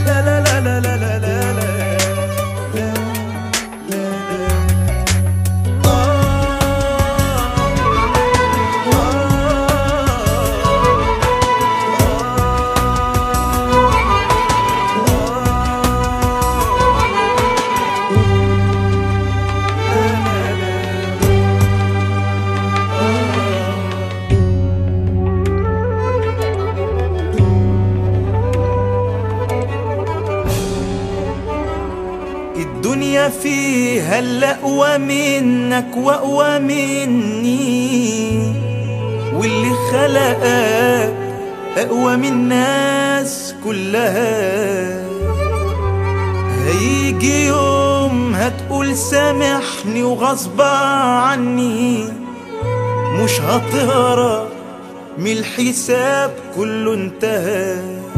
لا لا لا لا لا لا لا لا الدنيا فيها الأقوى منك وأقوى مني واللي خلقك أقوى من الناس كلها هيجي يوم هتقول سامحني وغصب عني مش هتهرب من الحساب كله انتهى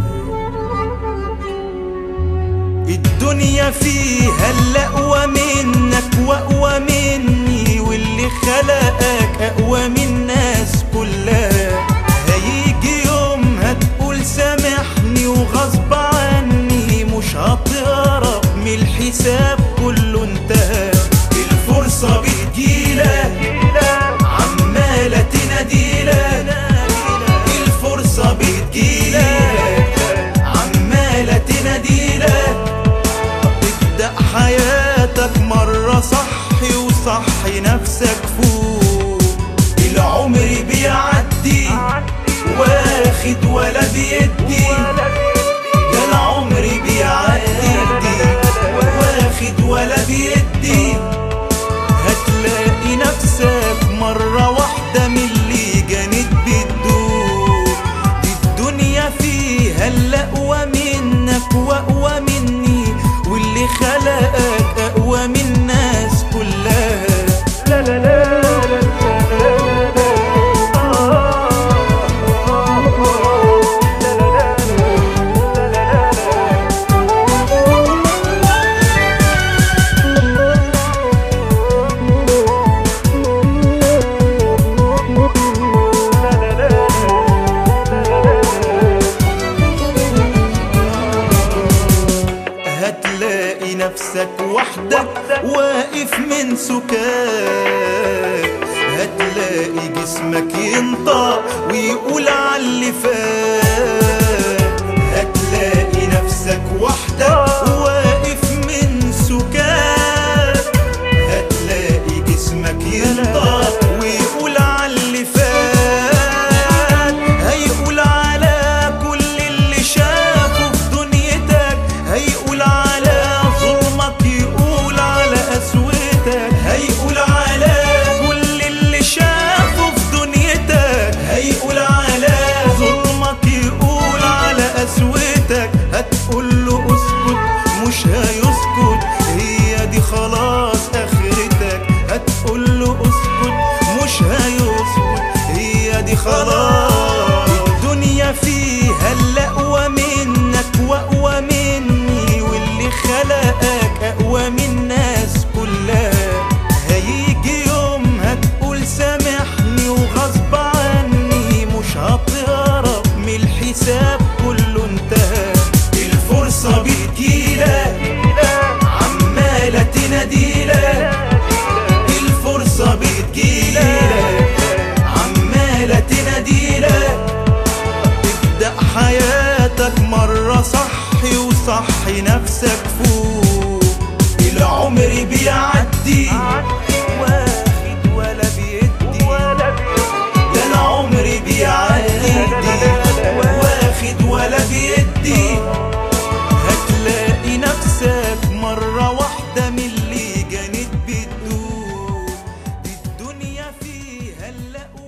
الدنيا فيها الأقوى منك وأقوى مني واللي خلقك أقوى من الناس كلها هيجي يوم هتقول سامحني وغصب عني مش هتهرب من الحساب كله انتهى الفرصة بتجيلك عمالة تناديلك الفرصة بتجيلك عمالة تناديلك ابدأ حياتك مرة صحي وصحي نفسك فوق العمر بيعدي واخد ولا بيدي ده العمر بيعدي واخد ولا بيدي هتلاقي نفسك مرة واحدة من اللي جانت بتدوب دي الدنيا فيها الأقوى منك وأقوى مني واللي خلقك أقوى من الناس كلها لا لا لا لا هتلاقي نفسك وحدك واقف من سكات هتلاقي جسمك ينطق ويقول على اللي فات هتلاقي نفسك وحدك واقف من سكات هتلاقي جسمك ينطق ويقول على اللي فات هيقول على كل اللي شافه في دنيتك هيقول على ظلمك يقول على قسوتك هيقول على كل اللي شافه في دنيتك هيقول على ظلمك يقول على قسوتك هتقول له اسكت مش هيسكت هي دي خلاص اخرتك هتقول له اسكت مش هيسكت هي دي خلاص الدنيا فيها الأقوى منك وأقوى مني واللي خلقك أقوى من الناس كلها هيجي يوم هتقول سامحني وغصب عني مش هتهرب من الحساب كله انتهى الفرصة بتجيلك عمالة تناديلك الفرصة بتجيلك عمالة تناديلك ابدأ حياتك مرة صحي وصحي نفسك فوق العمر بيعدي واخد ولا بيدي ده العمر بيعدي واخد ولا بيدي هتلاقي نفسك مرة واحدة من اللي جانت بتدوب دي الدنيا فيها اللقوى